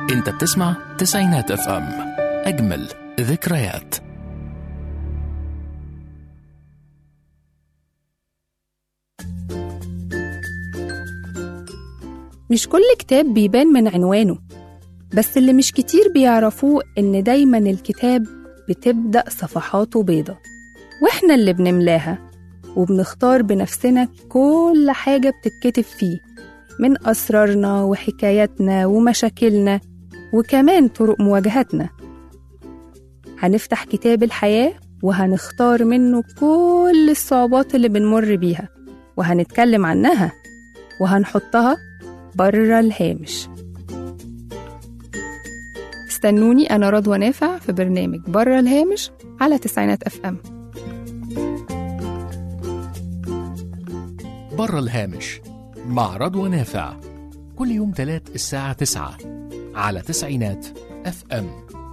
انت بتسمع تسعينات اف ام اجمل ذكريات مش كل كتاب بيبان من عنوانه بس اللي مش كتير بيعرفوه إن دايما الكتاب بتبدأ صفحاته بيضة وإحنا اللي بنملاها وبنختار بنفسنا كل حاجة بتتكتب فيه من أسرارنا وحكاياتنا ومشاكلنا وكمان طرق مواجهتنا هنفتح كتاب الحياة وهنختار منه كل الصعوبات اللي بنمر بيها وهنتكلم عنها وهنحطها بره الهامش استنوني أنا رضوى نافع في برنامج بره الهامش على تسعينات أف أم بره الهامش مع رضوى نافع كل يوم تلات الساعة تسعة على تسعينات اف ام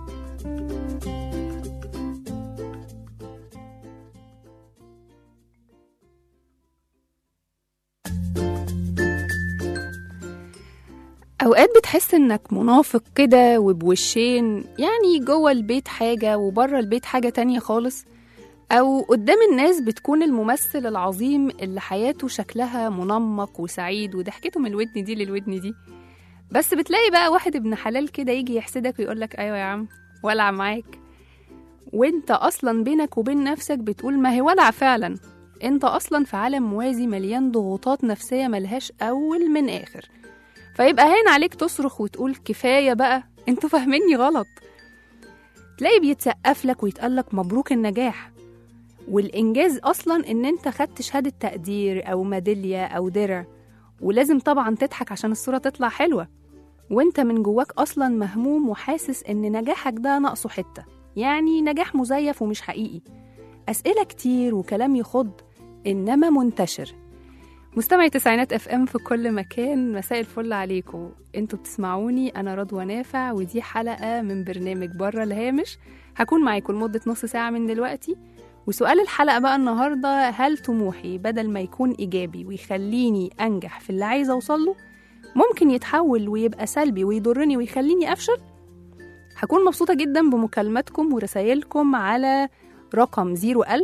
أوقات بتحس إنك منافق كده وبوشين يعني جوه البيت حاجة وبره البيت حاجة تانية خالص أو قدام الناس بتكون الممثل العظيم اللي حياته شكلها منمق وسعيد وضحكته من الودن دي للودن دي بس بتلاقي بقى واحد ابن حلال كده يجي يحسدك ويقولك أيوة يا عم ولع معاك وانت أصلا بينك وبين نفسك بتقول ما هي ولع فعلا انت أصلا في عالم موازي مليان ضغوطات نفسية ملهاش أول من آخر فيبقى هين عليك تصرخ وتقول كفاية بقى انتوا فاهميني غلط تلاقي بيتسقف لك ويتقالك مبروك النجاح والإنجاز أصلا إن أنت خدت شهادة تقدير أو ميدالية أو درع ولازم طبعا تضحك عشان الصورة تطلع حلوة وانت من جواك أصلا مهموم وحاسس إن نجاحك ده ناقصه حتة يعني نجاح مزيف ومش حقيقي أسئلة كتير وكلام يخض إنما منتشر مستمعي تسعينات اف ام في كل مكان مساء الفل عليكم انتوا بتسمعوني انا رضوى نافع ودي حلقه من برنامج بره الهامش هكون معاكم لمده نص ساعه من دلوقتي وسؤال الحلقه بقى النهارده هل طموحي بدل ما يكون ايجابي ويخليني انجح في اللي عايزه اوصله ممكن يتحول ويبقى سلبي ويضرني ويخليني افشل هكون مبسوطه جدا بمكالماتكم ورسايلكم على رقم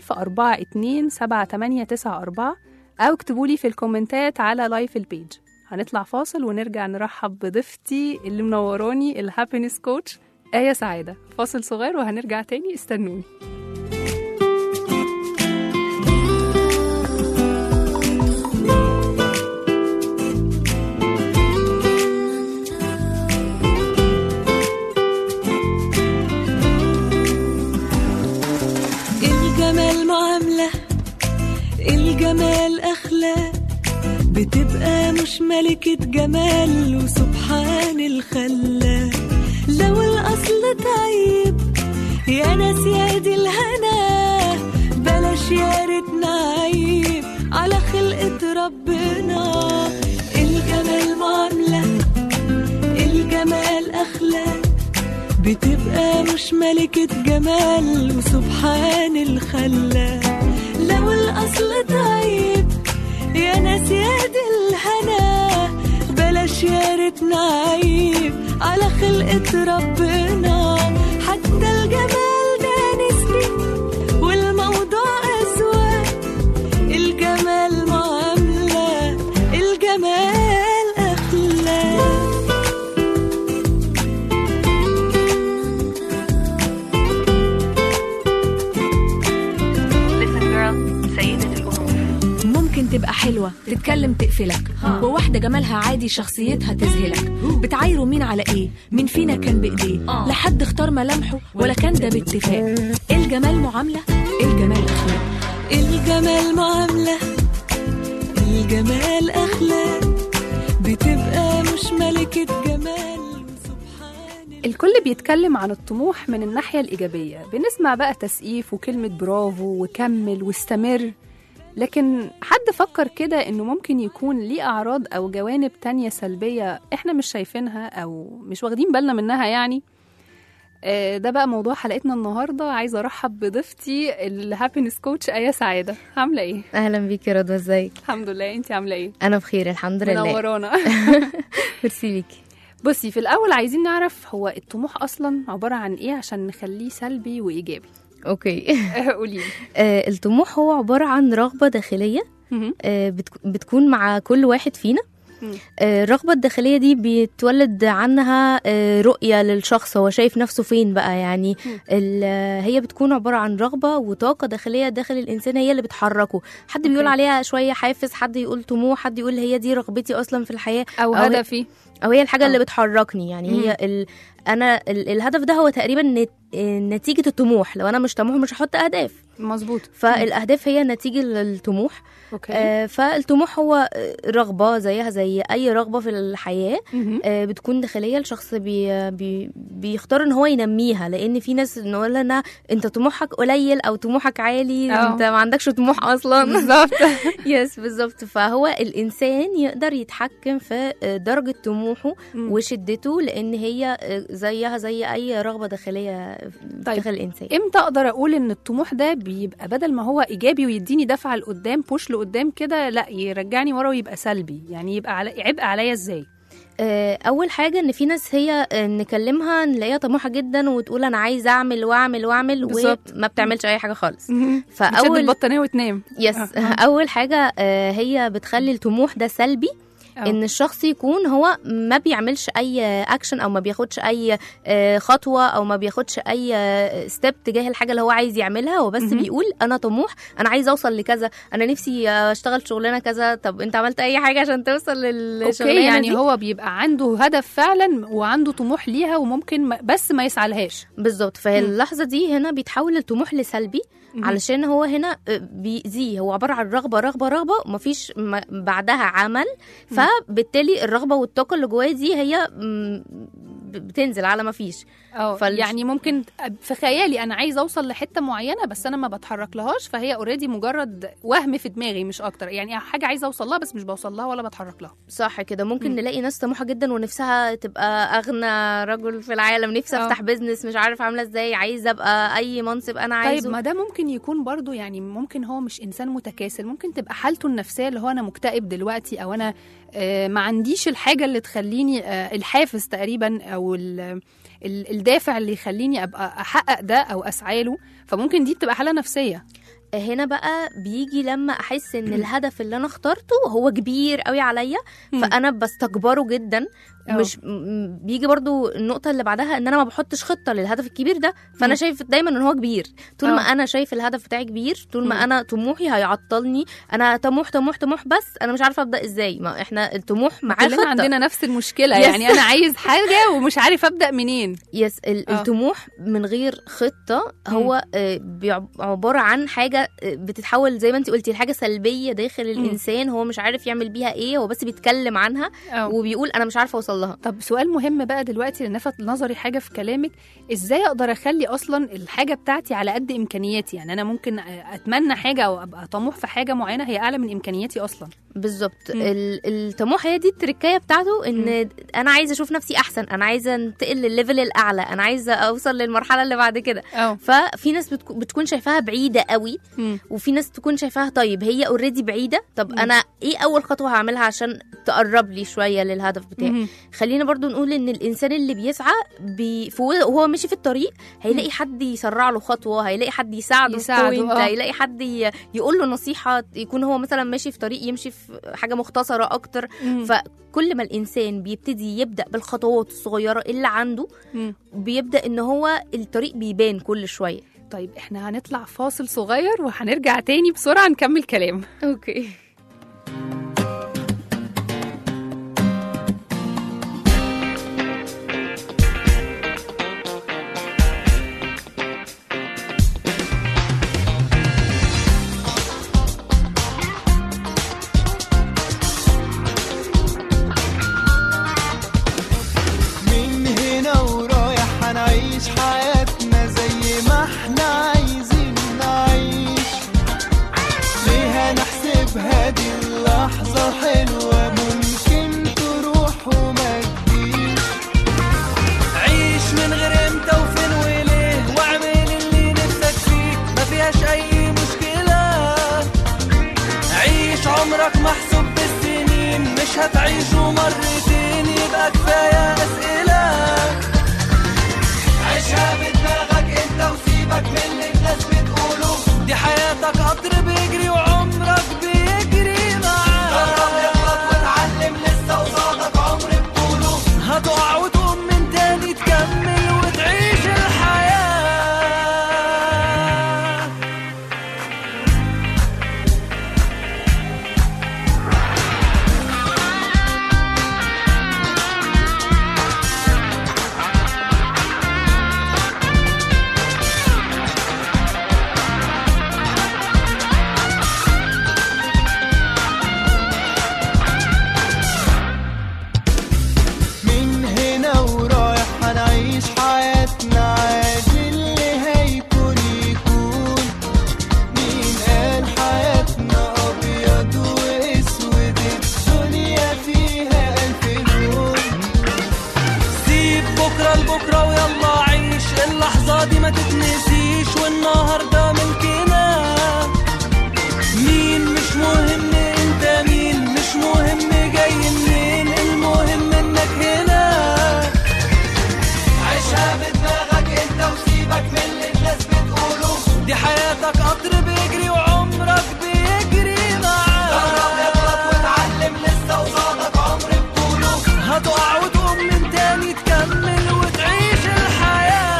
010427894 أو اكتبوا لي في الكومنتات على لايف البيج هنطلع فاصل ونرجع نرحب بضيفتي اللي منوراني الهابينس كوتش آية سعادة فاصل صغير وهنرجع تاني استنوني الجمال معاملة الجمال أخلاق بتبقى مش ملكة جمال وسبحان الخلاق لو الأصل تعيب يا ناس يا دي الهنا بلاش يا ريتنا عيب على خلقة ربنا الجمال معاملة الجمال أخلاق بتبقى مش ملكة جمال وسبحان الخلاق لو الأصل تعيب يا ناس يا دي الهنا بلاش يا ريتنا عيب على خلقة ربنا حتى الجمال ده نسبي والموضوع أذواق الجمال معاملة الجمال أخلاق ممكن تبقى حلوة تتكلم تقفلك وواحدة جمالها عادي شخصيتها تذهلك بتعايروا مين على ايه مين فينا كان بايديه لا حد اختار ملامحه ولا كان ده باتفاق الجمال معاملة الجمال اخلاق الجمال معاملة الجمال أخلاق بتبقى مش ملكة جمال سبحان الكل بيتكلم عن الطموح من الناحية الإيجابية بنسمع بقى تسقيف وكلمة برافو وكمل واستمر لكن حد فكر كده إنه ممكن يكون ليه أعراض أو جوانب تانية سلبية إحنا مش شايفينها أو مش واخدين بالنا منها يعني آه، ده بقى موضوع حلقتنا النهارده عايزه ارحب بضيفتي الهابينس كوتش ايه سعاده عامله ايه اهلا بيكي يا رضوى ازيك الحمد لله انت عامله ايه انا بخير الحمد لله منورانا ميرسي بيكي بصي في الاول عايزين نعرف هو الطموح اصلا عباره عن ايه عشان نخليه سلبي وايجابي اوكي قولي لي آه، الطموح هو عباره عن رغبه داخليه مهم. آه، بتك- بتكون مع كل واحد فينا مم. آه، الرغبة الداخلية دي بيتولد عنها آه، رؤية للشخص هو شايف نفسه فين بقى يعني مم. ال- آه، هي بتكون عبارة عن رغبة وطاقة داخلية داخل الإنسان هي اللي بتحركه حد بيقول أوكي. عليها شوية حافز حد يقول طموح حد يقول هي دي رغبتي أصلا في الحياة او أو- هدفي أو هي الحاجة أو. اللي بتحركني يعني هي ال... أنا ال... الهدف ده هو تقريبا نت... آه، نتيجة الطموح لو أنا مش طموح مش هحط أهداف مظبوط فالأهداف هي نتيجة للطموح اوكي آه، فالطموح هو آه، رغبة زيها زي أي رغبة في الحياة مهم. آه، بتكون داخلية الشخص بي بي بيختار ان هو ينميها لان في ناس نقول لنا انت طموحك قليل او طموحك عالي أه. انت ما عندكش طموح اصلا بالظبط يس بالظبط فهو الانسان يقدر يتحكم في آه، درجة طموحه مم. وشدته لان هي آه، زيها زي اي رغبة داخلية طيب. داخل الانسان امتى اقدر اقول ان الطموح ده بيبقى بدل ما هو ايجابي ويديني دفعه لقدام بوش لقدام كده لا يرجعني ورا ويبقى سلبي يعني يبقى على عبء عليا ازاي آه، اول حاجه ان في ناس هي آه، نكلمها نلاقيها طموحه جدا وتقول انا عايزه اعمل واعمل واعمل بالظبط. وما بتعملش اي حاجه خالص تشد فاول البطانيه وتنام يس آه. اول حاجه آه، هي بتخلي الطموح ده سلبي أه. ان الشخص يكون هو ما بيعملش اي اكشن او ما بياخدش اي آه، خطوه او ما بياخدش اي ستيب تجاه الحاجه اللي هو عايز يعملها هو بس مهم. بيقول انا طموح انا عايز اوصل لكذا انا نفسي اشتغل شغلانه كذا طب انت عملت اي حاجه عشان توصل للشغلانه اوكي يعني دي؟ هو بيبقى عنده هدف فعلا وعنده طموح ليها وممكن ما بس ما يسعلهاش بالظبط فهي اللحظه دي هنا بيتحول الطموح لسلبي مهم. علشان هو هنا آه، بيأذيه هو عباره عن رغبه رغبه رغبه ومفيش م- بعدها عمل فبالتالي الرغبه والطاقه اللي جواه دي هي م، ب- بتنزل على مفيش اه فال- يعني ممكن في خيالي انا عايزه اوصل لحته معينه بس انا ما بتحرك لهاش فهي اوريدي مجرد وهم في دماغي مش اكتر يعني حاجه عايزه اوصل لها بس مش بوصل لها ولا بتحرك لها صح كده ممكن مم. نلاقي ناس طموحه جدا ونفسها تبقى اغنى رجل في العالم نفسي آه. افتح بيزنس مش عارف عامله ازاي عايزه ابقى اي منصب انا طيب عايزه ما ده ممكن يكون برضو يعني ممكن هو مش انسان متكاسل ممكن تبقى حالته النفسيه اللي هو انا مكتئب دلوقتي او انا آه، ما عنديش الحاجه اللي تخليني آه، الحافز تقريبا او ال- ال- الدافع اللي يخليني ابقى احقق ده او اسعى له فممكن دي بتبقى حاله نفسيه هنا بقى بيجي لما احس ان الهدف اللي انا اخترته هو كبير قوي عليا مم. فانا بستكبره جدا أه. مش م- بيجي برضو النقطة اللي بعدها ان انا ما بحطش خطة للهدف الكبير ده فانا مم. شايف دايما ان هو كبير طول ما أه. انا شايف الهدف بتاعي كبير طول مم. ما انا طموحي هيعطلني انا طموح طموح طموح بس انا مش عارفه ابدا ازاي ما احنا الطموح معاه كلنا خطة عندنا نفس المشكله Yes. يعني انا عايز حاجه ومش عارف ابدا منين يس ال- آه. الطموح من غير خطه هو آه، بيع- عباره عن حاجه آه، بتتحول زي ما انت قلتي لحاجه سلبيه داخل الانسان هو مش عارف يعمل بيها ايه هو بس بيتكلم عنها أو. وبيقول انا مش عارفه اوصل لها طب سؤال مهم بقى دلوقتي اللي لفت نظري حاجه في كلامك ازاي اقدر اخلي اصلا الحاجه بتاعتي على قد امكانياتي يعني انا ممكن اتمنى حاجه او ابقى طموح في حاجه معينه هي اعلى من امكانياتي اصلا بالظبط مم. ال- الطموح هي دي التركايه بتاعته ان انا عايزه اشوف نفسي احسن انا عايزه انتقل للليفل الاعلى انا عايزه اوصل للمرحله اللي بعد كده اه ففي ناس بتكو- بتكون شايفاها بعيده قوي مم. وفي ناس تكون شايفاها طيب هي اوريدي بعيده طب مم. انا ايه اول خطوه هعملها عشان تقرب لي شويه للهدف بتاعي مم. خلينا برضو نقول ان الانسان اللي بيسعى بي في وهو ماشي في الطريق هيلاقي حد يسرع له خطوه هيلاقي حد يساعده في يساعده، بوينت آه. هيلاقي حد ي- يقول له نصيحه يكون هو مثلا ماشي في طريق يمشي في حاجه مختصره اكتر مم. فكل ما الانسان بيبتدي يبدا بالخطوات الصغيره اللي عنده مم. بيبدا ان هو الطريق بيبان كل شويه طيب احنا هنطلع فاصل صغير وهنرجع تاني بسرعه نكمل كلام اوكي من هنا ورايح هنعيش حياتنا زي ما احنا عايزين نعيش ليه هنحسبها دي اللحظة حلوة ممكن تروح وما تجيش عيش من غير امتى وفين وليه واعمل اللي نفسك فيه ما فيهاش اي مشكلة عيش عمرك محسوب بالسنين مش هتعيشه مرتين يبقى كفاية أسئلة عيشها بدماغك انت وسيبك من اللي الناس بتقوله دي حياتك قطر بيجري وعمرك بيجري معاك جرب اغلط واتعلم لسه قصادك عمر بطوله هتقع وتقوم من تاني تكمل وتعيش الحياة من هنا ورايح هنعيش حياتنا عادي اللي هيكون يكون مين قال حياتنا ابيض واسود الدنيا فيها الف لون سيب بكره لبكره ويلا عيش اللحظه دي ما تتنسيش والنهارده ملكنا مين مش مهم انت مين مش مهم جاي منين المهم انك هنا عيشها بدماغك انت وسيبك من اللي الناس بتقوله دي حياتك قطر بيجري وعمرك بيجري معاك جرب اغلط واتعلم لسه قصادك عمر بطوله هتقع وتقوم من تاني تكمل وتعيش الحياه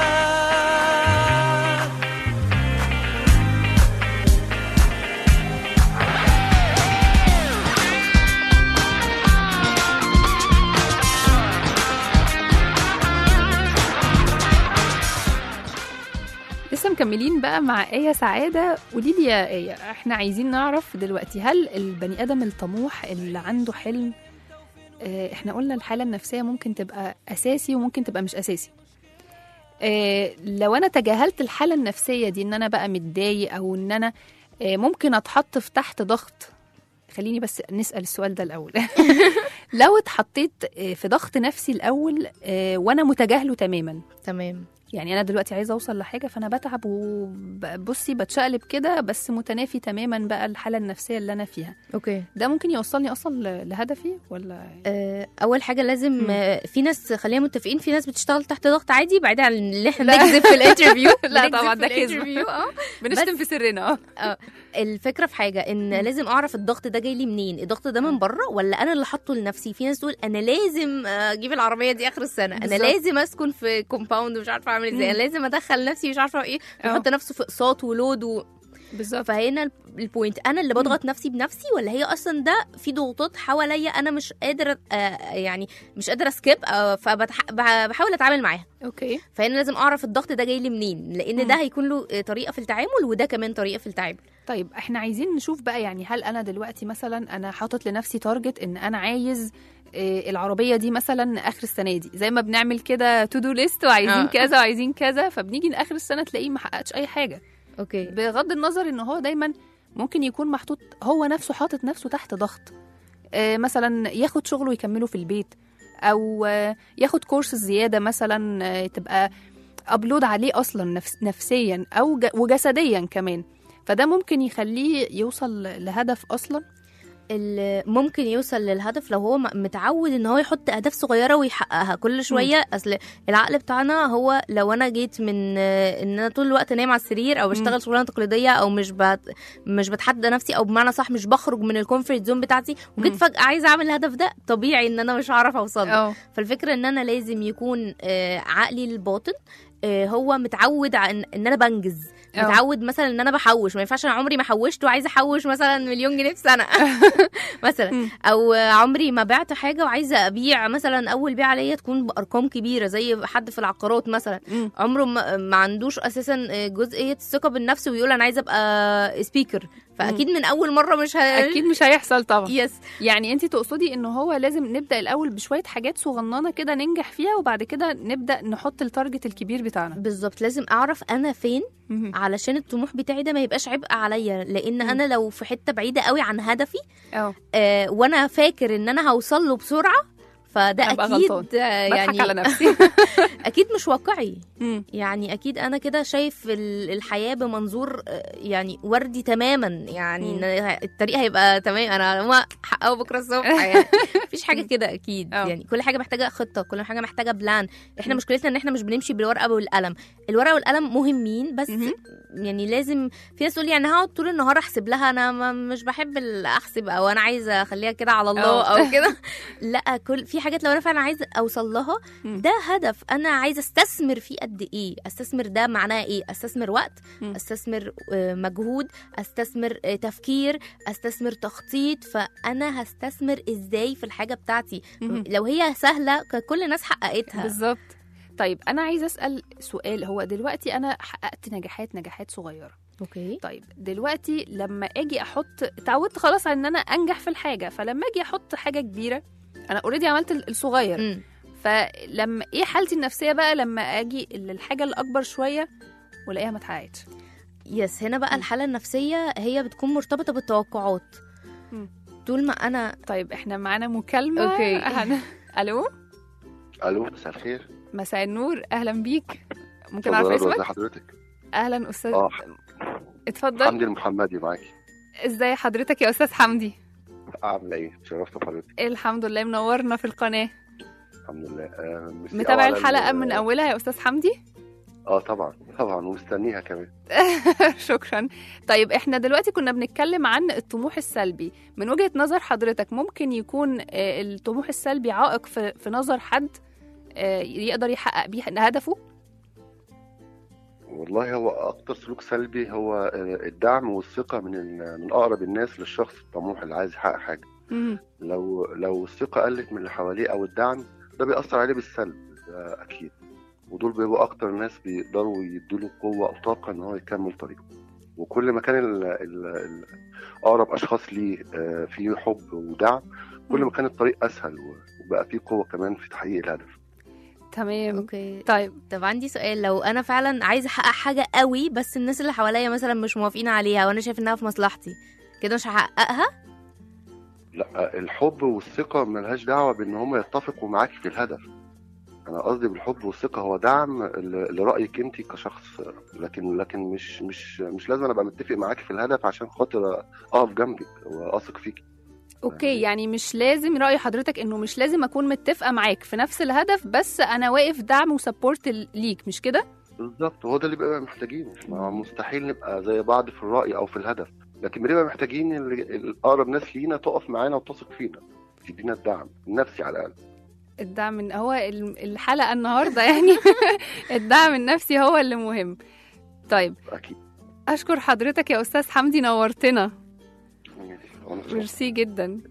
لسه مكملين بقى مع آية سعادة قولي لي يا آية احنا عايزين نعرف دلوقتي هل البني آدم الطموح اللي عنده حلم اه احنا قلنا الحالة النفسية ممكن تبقى أساسي وممكن تبقى مش أساسي اه لو أنا تجاهلت الحالة النفسية دي إن أنا بقى متضايق أو إن أنا اه ممكن أتحط في تحت ضغط خليني بس نسأل السؤال ده الأول لو اتحطيت اه في ضغط نفسي الأول اه وأنا متجاهله تماما تمام يعني انا دلوقتي عايزه اوصل لحاجه فانا بتعب وبصي بتشقلب كده بس متنافي تماما بقى الحاله النفسيه اللي انا فيها اوكي ده ممكن يوصلني اصلا ل- لهدفي ولا آه، اول حاجه لازم مم. آه، في ناس خلينا متفقين في ناس بتشتغل تحت ضغط عادي بعيد عن اللي احنا لا. نكذب في الانترفيو لا بنكذب طبعا في ده كذب. الانترفيو اه بنشتم في سرنا اه الفكره في حاجه ان لازم اعرف الضغط ده جاي لي منين الضغط ده من بره ولا انا اللي حاطه لنفسي في ناس تقول انا لازم آه، اجيب العربيه دي اخر السنه انا بالظبط. لازم اسكن في كومباوند ومش عارفه اعمل ازاي مم. انا لازم ادخل نفسي مش عارفه ايه اه. يحط نفسه في اقساط ولود و... بالظبط فهنا ال- البوينت انا اللي بضغط نفسي بنفسي ولا هي اصلا ده في ضغوطات حواليا انا مش قادره آه، يعني مش قادره سكيب فبحاول اتعامل معاها اوكي فهنا لازم اعرف الضغط ده جاي لي منين لان مم. ده هيكون له آه، طريقه في التعامل وده كمان طريقه في التعامل طيب احنا عايزين نشوف بقى يعني هل انا دلوقتي مثلا انا حاطط لنفسي تارجت ان انا عايز آه، العربيه دي مثلا اخر السنه دي زي ما بنعمل كده تو دو ليست وعايزين اه. كذا وعايزين كذا فبنيجي لاخر السنه تلاقيه ما حققش اي حاجه اوكي بغض النظر ان هو دايما ممكن يكون محطوط هو نفسه حاطط نفسه تحت ضغط آه، مثلا ياخد شغله يكمله في البيت او آه، ياخد كورس زياده مثلا آه، تبقى ابلود عليه اصلا نفس نفسيا او ج- وجسديا كمان فده ممكن يخليه يوصل لهدف اصلا ال- ممكن يوصل للهدف لو هو م- متعود ان هو يحط اهداف صغيره ويحققها كل شويه اصل العقل بتاعنا هو لو انا جيت من آه، ان انا طول الوقت نايم على السرير او بشتغل شغلانه تقليديه او مش بت... مش بتحدى نفسي او بمعنى صح مش بخرج من الكومفورت زون بتاعتي وجيت مم. فجاه عايزه اعمل الهدف ده طبيعي ان انا مش هعرف اوصل له اه فالفكره ان انا لازم يكون آه، عقلي الباطن آه، هو متعود على ان إن انا بنجز اه. متعود مثلا ان انا بحوش ما ينفعش انا عمري ما حوشت وعايزه احوش مثلا مليون جنيه في سنه مثلا مم. او عمري ما بعت حاجه وعايزه ابيع مثلا اول بيعه ليا تكون بارقام كبيره زي حد في العقارات مثلا مم. عمره ما, ما عندوش اساسا جزئيه الثقه بالنفس ويقول انا عايزه ابقى سبيكر فاكيد من اول مره مش ه... اكيد مش هيحصل طبعا يس يعني انت تقصدي ان هو لازم نبدا الاول بشويه حاجات صغننه كده ننجح فيها وبعد كده نبدا نحط التارجت الكبير بتاعنا بالظبط لازم اعرف انا فين مهم. علشان الطموح بتاعي ده ما يبقاش عبء عليا لان مم. انا لو في حته بعيده قوي عن هدفي اه آه وانا فاكر ان انا هوصل له بسرعه ف... فده أبقى اكيد غلطان. آه، بضحك يعني على نفسي اكيد مش واقعي مم. يعني اكيد انا كده شايف ال- الحياه بمنظور آه، يعني وردي تماما يعني مم. إن الطريق هيبقى تمام انا ما حققه بكره الصبح يعني مفيش حاجه كده اكيد أه. يعني كل حاجه محتاجه خطه كل حاجه محتاجه بلان احنا مشكلتنا ان احنا مش بنمشي بالورقه والقلم الورقه والقلم مهمين بس مهم. يعني لازم في ناس تقول لي يعني هقعد طول النهار احسب لها انا ما مش بحب ال- احسب او انا عايزه اخليها كده على الله أه. او كده لا كل في حاجات لو انا فعلا عايزه اوصل لها مم. ده هدف انا عايزه استثمر فيه قد ايه استثمر ده معناه ايه استثمر وقت مم. استثمر آه، مجهود استثمر آه، تفكير استثمر تخطيط فانا هستثمر ازاي في الحاجه بتاعتي مهم. لو هي سهله كان كل الناس حققتها بالظبط طيب انا عايزه اسال سؤال هو دلوقتي انا حققت نجاحات نجاحات صغيره اوكي طيب دلوقتي لما اجي احط اتعودت خلاص على ان انا انجح في الحاجه فلما اجي احط حاجه كبيره انا اوريدي عملت ال- الصغير مم. فلما ايه حالتي النفسيه بقى لما اجي للحاجه الاكبر شويه والاقيها ما اتحققتش يس هنا بقى الحاله النفسيه هي بتكون مرتبطه بالتوقعات مم. طول ما انا طيب احنا معانا مكالمه أوكي. هن... الو الو مساء الخير مساء النور اهلا بيك ممكن اتفضل اعرف يا رضوى، ازي اسمك حضرتك اهلا استاذ اه اتفضل حمدي المحمدي معاكي ازاي حضرتك يا استاذ حمدي عامله ايه شرفت بحضرتك الحمد لله منورنا في القناه الحمد لله آه ميرسي متابع أوي على الحلقه ال- من اولها يا استاذ حمدي اه طبعا طبعا ومستنيها كمان شكرا طيب احنا دلوقتي كنا بنتكلم عن الطموح السلبي من وجهة نظر حضرتك ممكن يكون آه، الطموح السلبي عائق في, في نظر حد آه، يقدر يحقق بيه هدفه والله هو اكتر سلوك سلبي هو آه، الدعم والثقه من ال- من اقرب الناس للشخص الطموح اللي عايز يحقق حاجه مم. لو لو الثقه قلت من اللي حواليه او الدعم ده بيأثر عليه بالسلب ده اكيد ودول بيبقوا اكتر ناس بيقدروا يدوله قوه او طاقه ان هو يكمل طريقه وكل ما كان ال- ال- ال- اقرب اشخاص ليه آه، فيه حب ودعم كل ما كان الطريق اسهل و- وبقى فيه قوه كمان في تحقيق الهدف تمام اوكي طيب طب عندي سؤال لو انا فعلا عايزه احقق حاجه قوي بس الناس اللي حواليا مثلا مش موافقين عليها وانا شايف انها في مصلحتي كده مش هحققها لا الحب والثقة ملهاش دعوة بإن هم يتفقوا معاك في الهدف أنا قصدي بالحب والثقة هو دعم ل- لرأيك أنت كشخص لكن لكن مش مش مش لازم أبقى متفق معاك في الهدف عشان خاطر أقف جنبك وأثق فيك اوكي يعني مش لازم رأي حضرتك انه مش لازم اكون متفقة معاك في نفس الهدف بس انا واقف دعم وسبورت ليك مش كده بالظبط هو ده اللي بيبقى محتاجينه ما هو مستحيل نبقى زي بعض في الرأي أو في الهدف لكن بنبقى محتاجين اللي- الأقرب ناس لينا تقف معانا وتثق فينا تدينا الدعم النفسي على الأقل الدعم إن هو ال- الحلقة النهاردة يعني الدعم النفسي هو اللي مهم طيب أكيد اشكر حضرتك يا استاذ حمدي نورتنا ماشي. وأنا سعيد. ميرسي جدا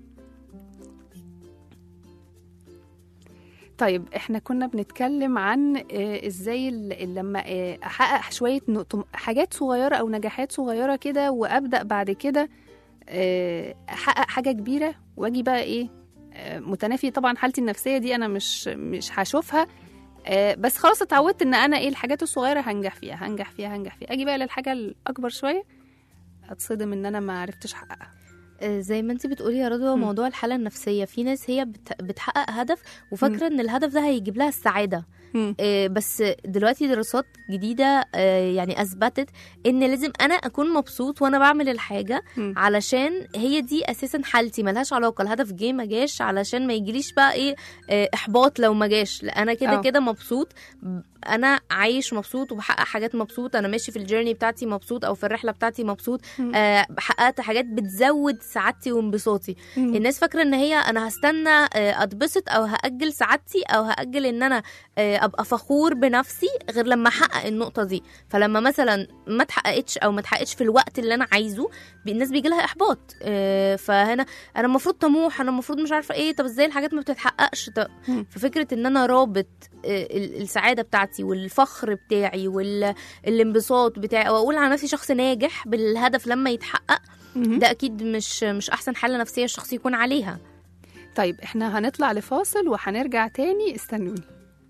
طيب احنا كنا بنتكلم عن آه، ازاي ال- ال- لما آه، احقق شويه نقط- حاجات صغيره او نجاحات صغيره كده وابدا بعد كده آه، احقق حاجه كبيره واجي بقى ايه آه، متنافي طبعا حالتي النفسيه دي انا مش مش هشوفها آه، بس خلاص اتعودت ان انا ايه الحاجات الصغيره هنجح فيها هنجح فيها هنجح فيها اجي بقى للحاجه الاكبر شويه اتصدم ان انا ما عرفتش احققها آه، زي ما انت بتقولي يا رضوى مم. موضوع الحاله النفسيه في ناس هي بت- بتحقق هدف وفاكره ان الهدف ده هيجيب لها السعاده مم. آه، بس دلوقتي دراسات جديده آه، يعني اثبتت ان لازم انا اكون مبسوط وانا بعمل الحاجه مم. علشان هي دي اساسا حالتي ملهاش علاقه الهدف جه ما جاش علشان ما يجيليش بقى ايه آه، احباط لو ما جاش لا انا كده اه. كده مبسوط ب- انا عايش مبسوط وبحقق حاجات مبسوط انا ماشي في الجيرني بتاعتي مبسوط او في الرحله بتاعتي مبسوط مم. آه حققت حاجات بتزود سعادتي وانبساطي مم. الناس فاكره ان هي انا هستنى آه، اتبسط او هاجل سعادتي او هاجل ان انا آه، ابقى فخور بنفسي غير لما احقق النقطه دي فلما مثلا ما اتحققتش او ما اتحققتش في الوقت اللي انا عايزه بي- الناس بيجي لها احباط آه، فهنا انا المفروض طموح انا المفروض مش عارفه ايه طب ازاي الحاجات ما بتتحققش طب مم. ففكره ان انا رابط آه، ال- السعاده بتاعتي والفخر بتاعي والانبساط بتاعي واقول على نفسي شخص ناجح بالهدف لما يتحقق مهم. ده اكيد مش مش احسن حاله نفسيه الشخص يكون عليها طيب احنا هنطلع لفاصل وهنرجع تاني استنوني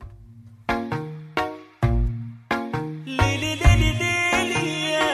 ليلي ليلي ليلي يا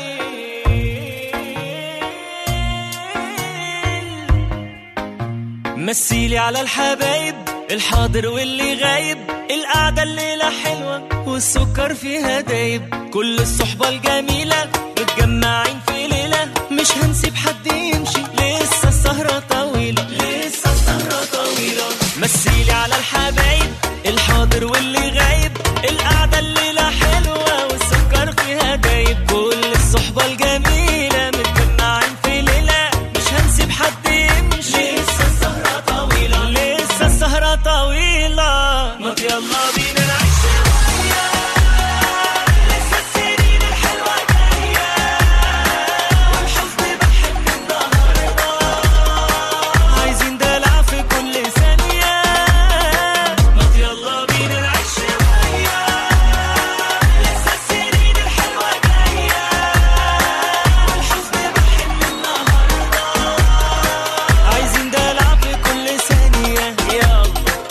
ليل مثيلي على الحبايب الحاضر واللي غايب القعدة الليلة حلوة والسكر فيها دايب كل الصحبة الجميلة متجمعين في ليلة مش هنسيب حد يمشي لسه السهرة طويلة لسه السهرة طويلة مثيلي على الحبايب الحاضر واللي غايب القعدة الليلة حلوة والسكر فيها دايب كل الصحبة الجميلة متجمعين في ليلة مش هنسيب حد يمشي لسه السهرة طويلة لسه السهرة طويلة ما يلا بينا نعيش شوية لسه السنين الحلوة جاية والحزن بحن النهاردة عايزين دلع في كل ثانية ما يلا بينا نعيش شوية لسه السنين الحلوة جاية والحزن بحن النهاردة عايزين دلع في كل ثانية يلا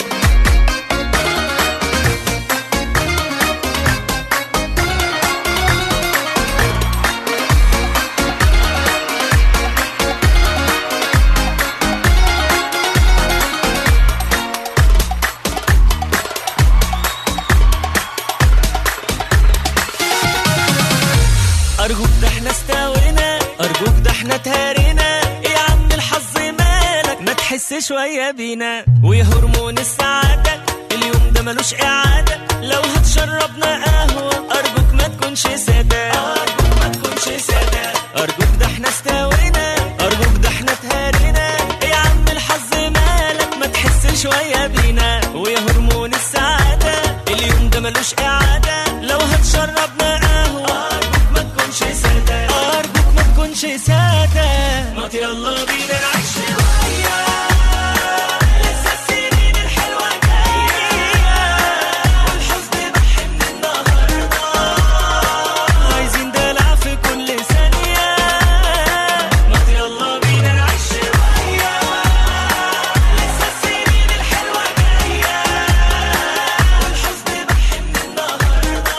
أرجوك ده احنا استوينا أرجوك ده احنا تهرينا يا عم الحظ مالك ما تحس شوية بينا ويا هرمون السعادة اليوم ده ملوش إعادة لو هتشربنا قهوة أرجوك ما تكونش سادة أرجوك ما تكونش سادة أرجوك ده احنا استوينا أرجوك ده احنا تهرينا يا عم الحظ مالك ما تحس شوية بينا ويا هرمون السعادة اليوم ده ملوش إعادة لو هتشربنا قهوة أرجوك ما تكونش سادة أرجوك ما تكونش سادة ما يلا بينا نعيش شوية لسه السنين الحلوة جاية والحزن بحن النهاردة عايزين دلع في كل ثانية ما يلا بينا نعيش شوية لسه السنين الحلوة جاية والحزن بحن النهاردة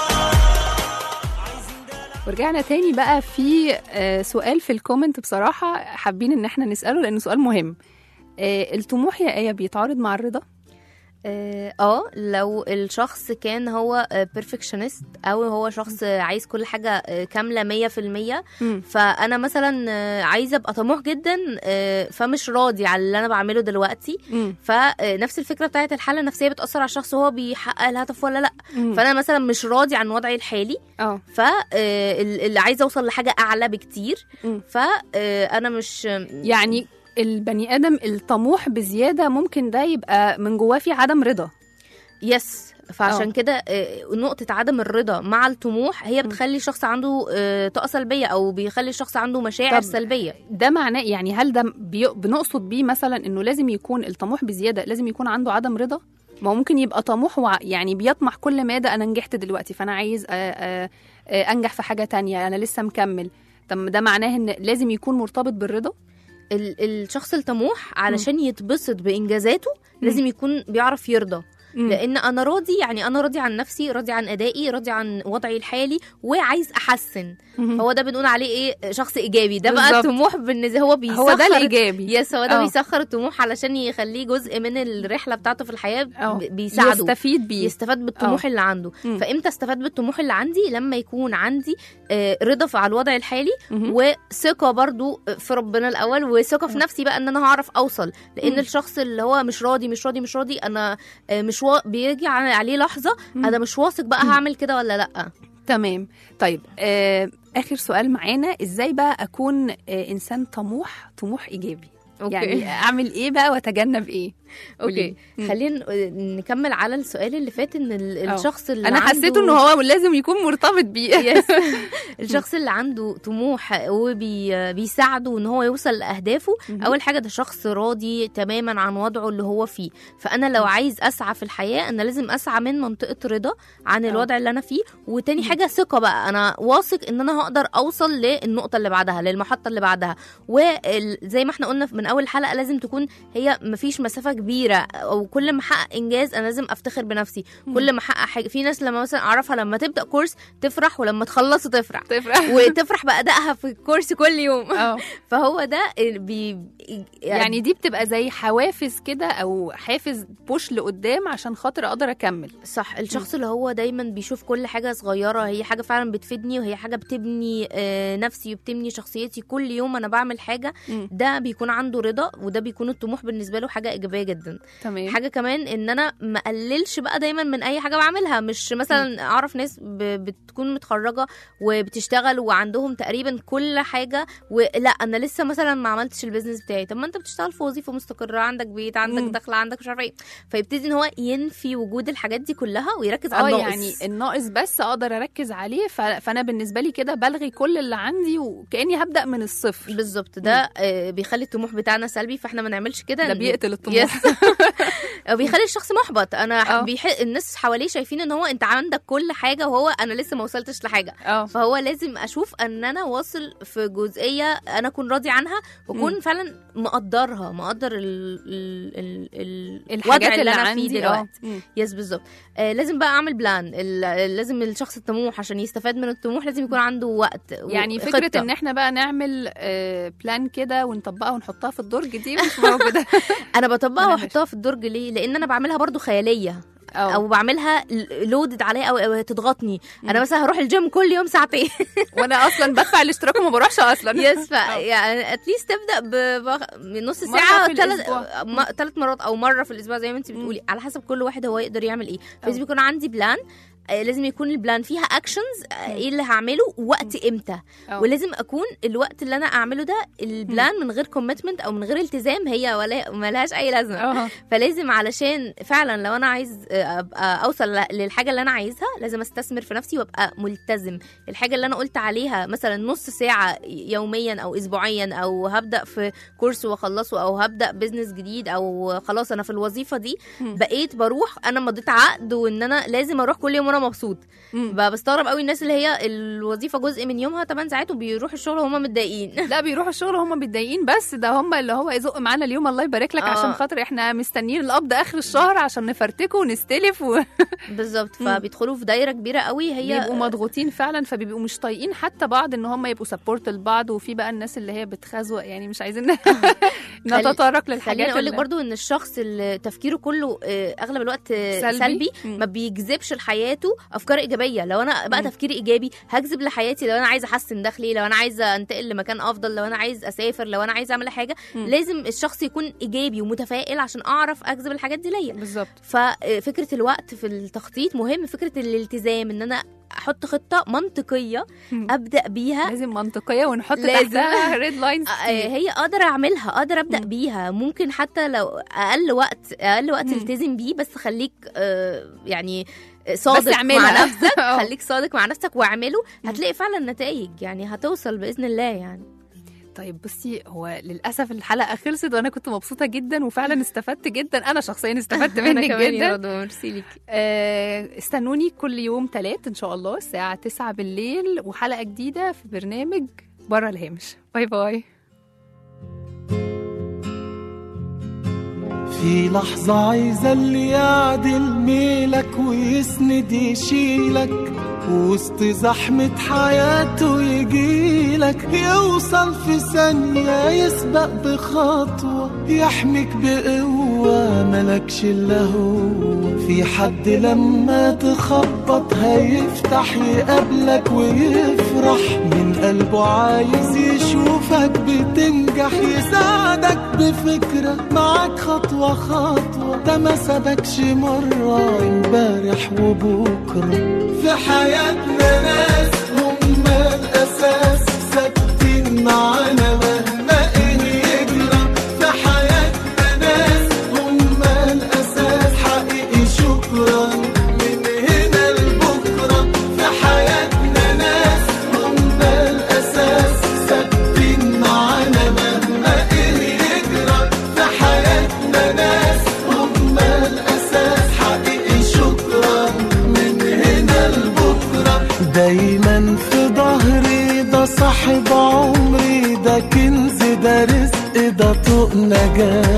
ورجعنا تاني بقى في آه، سؤال في الكومنت بصراحة حابين ان احنا نسأله لانه سؤال مهم آه، الطموح يا آية بيتعارض مع الرضا اه آه، لو الشخص كان هو بيرفكشنست او هو شخص عايز كل حاجه آه، كامله مية في المية مم. فانا مثلا آه، عايزه ابقى طموح جدا آه، فمش راضي على اللي انا بعمله دلوقتي مم. فنفس الفكره بتاعت الحاله النفسيه بتاثر على الشخص وهو بيحقق الهدف ولا لا مم. فانا مثلا مش راضي عن وضعي الحالي اه فاللي عايزه اوصل لحاجه اعلى بكتير مم. فانا مش يعني البني ادم الطموح بزياده ممكن ده يبقى من جواه في عدم رضا يس فعشان أه. كده آه، نقطة عدم الرضا مع الطموح هي بتخلي الشخص عنده آه، طاقة سلبية أو بيخلي الشخص عنده مشاعر طب سلبية ده معناه يعني هل ده بي... بنقصد بيه مثلا انه لازم يكون الطموح بزياده لازم يكون عنده عدم رضا ما هو ممكن يبقى طموح وع... يعني بيطمح كل مادة انا نجحت دلوقتي فانا عايز أ... أ... أ... انجح في حاجه تانية انا لسه مكمل طب ده معناه ان لازم يكون مرتبط بالرضا ال- الشخص الطموح علشان يتبسط بإنجازاته لازم يكون بيعرف يرضى مم. لان انا راضي يعني انا راضي عن نفسي راضي عن ادائي راضي عن وضعي الحالي وعايز احسن مهم. هو ده بنقول عليه ايه شخص ايجابي ده بقى بالظبط. الطموح بالنسبه هو بيسخر هو ده الايجابي يس هو ده آه. بيسخر الطموح علشان يخليه جزء من الرحله بتاعته في الحياه آه. ب- بيساعده يستفيد بيه يستفاد بالطموح آه. اللي عنده مم. فامتى استفاد بالطموح اللي عندي لما يكون عندي آه، رضا في- على الوضع الحالي مهم. وثقه برضو في ربنا الاول وثقه في نفسي بقى ان انا هعرف اوصل لان مم. الشخص اللي هو مش راضي مش راضي مش راضي انا آه، مش وا... بيجي ع- عليه لحظه مم. انا مش واثق بقى هعمل كده ولا لا تمام طيب آه اخر سؤال معانا ازاي بقى اكون آه انسان طموح طموح ايجابي أوكي. يعني اعمل ايه بقى واتجنب ايه قولي. اوكي مم. خلينا ن- نكمل على السؤال اللي فات ان ال- أه. الشخص اللي انا عنده... حسيته ان هو لازم يكون مرتبط بيه يس الشخص اللي عنده طموح وبيساعده ان هو يوصل لاهدافه مهم. اول حاجه ده شخص راضي تماما عن وضعه اللي هو فيه فانا لو عايز اسعى في الحياه انا لازم اسعى من منطقه رضا عن أه. الوضع اللي انا فيه وتاني حاجه ثقه بقى انا واثق ان انا هقدر اوصل للنقطه اللي بعدها للمحطه اللي بعدها وزي ما احنا قلنا من من اول حلقه لازم تكون هي مفيش مسافه كبيره او كل ما احقق انجاز انا لازم افتخر بنفسي كل ما احقق حاجه في ناس لما مثلا اعرفها لما تبدا كورس تفرح ولما تخلصه تفرح تفرق وتفرح بادائها في الكورس كل يوم اه فهو ده بي يعني دي بتبقى زي حوافز كده او حافز بوش لقدام عشان خاطر اقدر اكمل صح الشخص اللي هو دايما بيشوف كل حاجه صغيره هي حاجه فعلا بتفيدني وهي حاجه بتبني آه، نفسي وبتبني شخصيتي كل يوم انا بعمل حاجه مم. ده بيكون عنده رضا وده بيكون الطموح بالنسبه له حاجه ايجابيه جدا تمام حاجه كمان ان انا ما اقللش بقى دايما من اي حاجه بعملها مش مثلا اعرف ناس ب- بتكون متخرجه وبتشتغل وعندهم تقريبا كل حاجه ولا انا لسه مثلا ما عملتش البيزنس بتاعي طب ما انت بتشتغل في وظيفه مستقره عندك بيت عندك مم. دخل عندك مش عارفه ايه فيبتدي ان هو ينفي وجود الحاجات دي كلها ويركز اه على الناقص يعني الناقص بس اقدر اركز عليه ف... فانا بالنسبه لي كده بلغي كل اللي عندي وكاني هبدا من الصفر بالظبط ده آه، بيخلي الطموح بتاعنا سلبي فاحنا ما نعملش كده ده ن- بيقتل الطموح يس أو بيخلي الشخص محبط انا اه. بيح... الناس حواليه شايفين ان هو انت عندك كل حاجه وهو انا لسه ما وصلتش لحاجه اه فهو لازم اشوف ان انا واصل في جزئيه انا اكون راضي عنها واكون مم. فعلا مقدرها مقدر ال... ال... ال... ال... الحاجات الوضع اللي انا عندي فيه اه دلوقتي مم. يس بالظبط آه لازم بقى اعمل بلان ال... لازم الشخص الطموح عشان يستفاد من الطموح لازم يكون عنده وقت يعني وخطة. فكره ان احنا بقى نعمل آه بلان كده ونطبقها ونحطها في الدرج دي مش موجوده انا بطبقها أنا واحطها في الدرج ليه لان انا بعملها برضو خياليه او او بعملها لودد عليا او, أو تضغطني انا مثلا هروح الجيم كل يوم ساعتين وانا اصلا بدفع الاشتراك وما بروحش اصلا يس ف يعني اتليست تبدا ب- بخ- من نص مرة ساعه في ثلاث الأسبوع. ثلاث مرات او مره في الاسبوع زي ما انت بتقولي على حسب كل واحد هو يقدر يعمل ايه فلازم يكون عندي بلان آه، لازم يكون البلان فيها اكشنز ايه اللي هعمله وقت امتى أو. ولازم اكون الوقت اللي انا اعمله ده البلان من غير كوميتمنت او من غير التزام هي ولا ملهاش اي لازمه اه فلازم علشان فعلا لو انا عايز ابقى اوصل ل- للحاجه اللي انا عايزها لازم استثمر في نفسي وابقى ملتزم الحاجه اللي انا قلت عليها مثلا نص ساعه يوميا او اسبوعيا او هبدا في كورس واخلصه او هبدا بزنس جديد او خلاص انا في الوظيفه دي مم. بقيت بروح انا مضيت عقد وان انا لازم اروح كل يوم وانا مبسوط مم. ب- بستغرب قوي الناس اللي هي الوظيفه جزء من يومها 8 ساعات وبيروحوا الشغل وهم متضايقين لا بيروحوا الشغل هم متضايقين بس ده هم اللي هو يزق معانا اليوم الله يبارك لك آه. عشان خاطر احنا مستنيين القبض اخر الشهر عشان نفرتكه ونستلف و... بالظبط مم. فبيدخلوا في دايره كبيره قوي هي بيبقوا مضغوطين فعلا فبيبقوا مش طايقين حتى بعض ان هم يبقوا سبورت لبعض وفي بقى الناس اللي هي بتخزوق يعني مش عايزين نتطرق للحاجات خليني اقول لك اللي- برضو ان الشخص اللي تفكيره كله آه، اغلب الوقت آه، سلبي. سلبي, مم. ما بيجذبش لحياته افكار ايجابيه لو انا بقى مم. تفكيري ايجابي هجذب لحياتي لو انا عايزه احسن دخلي لو انا عايزه انتقل لمكان افضل لو انا عايز اسافر لو انا عايزه اعمل حاجه مم. لازم الشخص يكون ايجابي ومتفائل عشان اعرف اجذب الحاجات دي ليا بالظبط ففكره الوقت في التخطيط مهم فكره الالتزام ان انا احط خطه منطقيه مم. ابدا بيها لازم منطقيه ونحط لازم. تحتها ريد لاينز آه، هي اقدر اعملها اقدر ابدا مم. بيها ممكن حتى لو اقل وقت اقل وقت مم. التزم بيه بس خليك آه، يعني صادق اعملها. مع نفسك آه. خليك صادق مع نفسك واعمله هتلاقي فعلا نتائج يعني هتوصل باذن الله يعني طيب بصي هو للاسف الحلقه خلصت وانا كنت مبسوطه جدا وفعلا استفدت جدا انا شخصيا استفدت منك جدا ميرسي ليكي آه، استنوني كل يوم تلات ان شاء الله الساعه 9 بالليل وحلقه جديده في برنامج بره الهامش باي باي في لحظة عايزة اللي يعدل ميلك ويسند يشيلك وسط زحمة حياته يجيلك يوصل في ثانية يسبق بخطوة يحميك بقوة ملكش إلا هو في حد لما تخبط هيفتح يقابلك ويفرح من قلبه عايز يشوفك بتنجح يساعدك بفكرة معاك خطوة خطوة ده ما سابكش مرة امبارح وبكرة في حياتنا ناس هم الأساس ثابتين معانا مهما إيه يجرى في حياتنا ناس هم الأساس حقيقي شكرا من هنا لبكرة في حياتنا ناس هم الأساس ثابتين معانا مهما إيه يجرى في حياتنا ناس هم الأساس حقيقي شكرا من هنا لبكرة دايما في ظهري ده صح حاجات